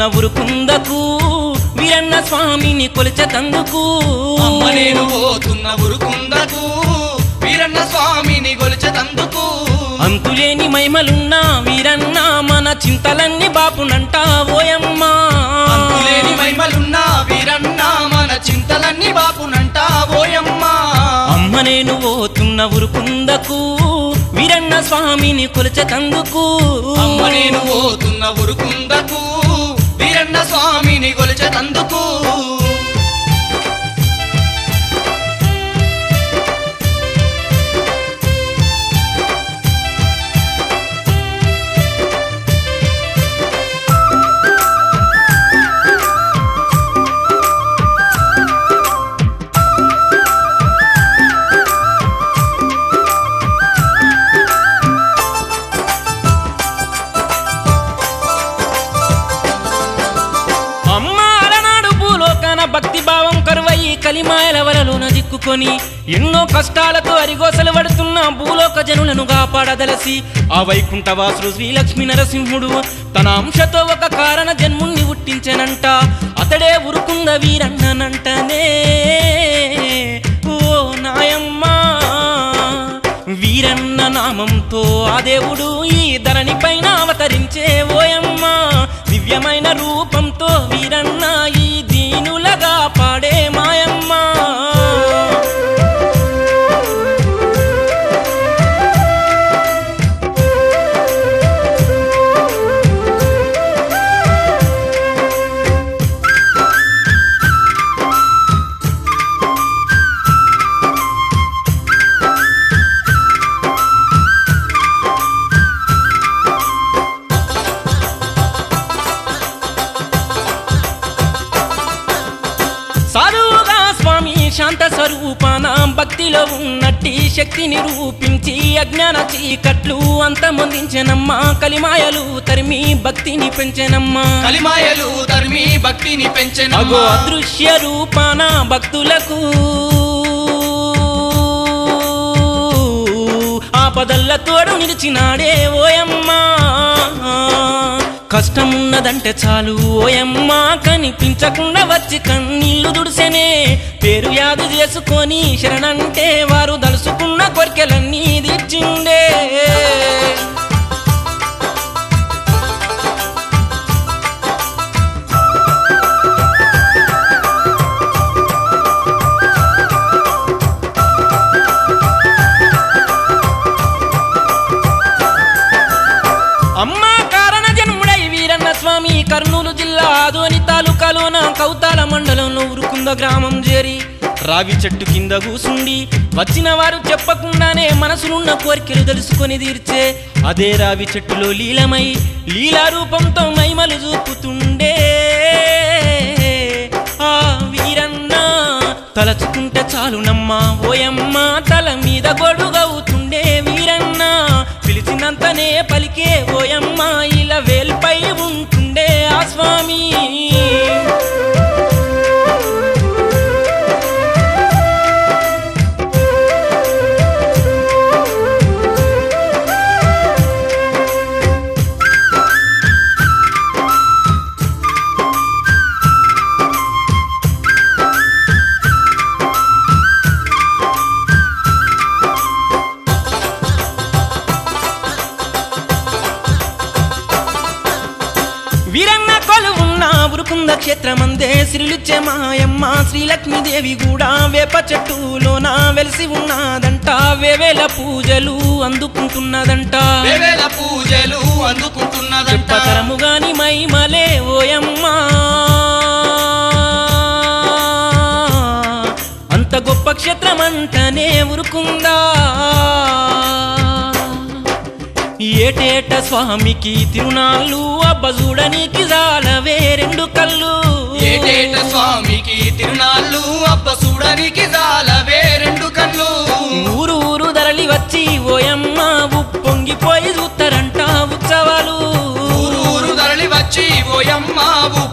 ఉరుకుందకు వీరన్న స్వామిని కొలిచెతందుకు అమ్మ నేను పోతున్న ఉరుకుందకు వీరన్న స్వామిని గొలిచెతందుకు అంతులేని మహిమలున్నా వీరన్న మన చింతలన్నీ బాపునంట ఓయమ్మా అంతులేని మహిమలున్న వీరన్న మన చింతలన్నీ బాపునంట ఓయమ్మా అమ్మ నేను పోతున్న ఉరుకుందకు వీరన్న స్వామిని కొలిచెతందుకు అమ్మ నేను పోతున్న ఉరుకుందకు వీరన్న స్వామిని గొలిచెతందుకు అమ్మ అలనాడు భూలోకాన భక్తి భావం కరువయి కలిమాయల వలలోన దిక్కుకొని ఎన్నో కష్టాలతో అరిగోసలు పడుతున్న భూలోక జనులను కాపాడదలసి ఆ వైకుంఠవాసుడు శ్రీలక్ష్మీ నరసింహుడు తన అంశతో ఒక కారణ జన్ముణ్ణి పుట్టించెనంట అతడే ఉరుకుంద వీరన్ననంటనే ఓ నాయమ్మా వీరన్న నామంతో ఆ దేవుడు ఈ ధరణి పైన అవతరించే ఓయమ్మ దివ్యమైన రూపంతో వీరన్న ఈ దీనులగా పాడే మాయమ్మ సాధువుగా స్వామి శాంత స్వరూపాన భక్తిలో ఉన్నట్టి శక్తిని రూపించి అజ్ఞాన చీకట్లు అంతమొందించెనమ్మా కలిమాయలు తరిమి భక్తిని పెంచెనమ్మా కలిమాయలు ధర్మి భక్తిని పెంచెన అగో అదృశ్య రూపాన భక్తులకు ఆపదల్ల తోడు నిలిచినాడే ఓయమ్మా కష్టమున్నదంటే చాలు ఓయమ్మా కనిపించకుండా వచ్చి కన్నీళ్లు దుడిసెనే పేరు యాదు చేసుకొని శరణంటే వారు దలుసుకున్న కోరికలన్నీ తీర్చిండే అమ్మ కారణ జన్ముడై వీరన్న స్వామి కర్నూలు జిల్లా ఆదోని తాలూకాలోన కౌతాల మండలంలో ఉరుకుంద గ్రామం చేరి రావి చెట్టు కింద కూసుండి వచ్చిన వారు చెప్పకుండానే మనసులున్న కోరికలు తెలుసుకొని తీర్చే అదే రావి చెట్టులో లీలమై లీలా రూపంతో మైమలు చూపుతుండే ఆ వీరన్న తలచుకుంటే చాలునమ్మా ఓయమ్మ తల మీద గొడుగవుతుండే వీరన్న పిలిచినంతనే పలికే ఓయమ్మ ఇలా వేల్పై ఉంటుండే ఆ స్వామి వీరన్న కొలు ఉన్న ఉరుకుంద క్షేత్రమందే శ్రీలుచ్చే మాయమ్మ శ్రీలక్ష్మీదేవి కూడా వేప చెట్టులోన వెలిసి ఉన్నదంట వేవేల పూజలు అందుకుంటున్నదంట వేవేల పూజలు అందుకుంటున్నదంట చెప్పతరము గాని మైమలే ఓయమ్మా అంత గొప్ప క్షేత్రమంటనే ఉరుకుందా ఏటేట స్వామికి తిరునాళ్ళు అబ్బ చూడనీకి జాలవే రెండు కళ్ళు ఏటేట స్వామికి తిరునాళ్ళు అబ్బ చూడనికి జాలవే రెండు కళ్ళు ఊరు ఊరు ధరలి వచ్చి ఓయమ్మ ఉప్పొంగిపోయి చూస్తారంట ఉత్సవాలు ఊరు ఊరు తరలి వచ్చి ఓయమ్మ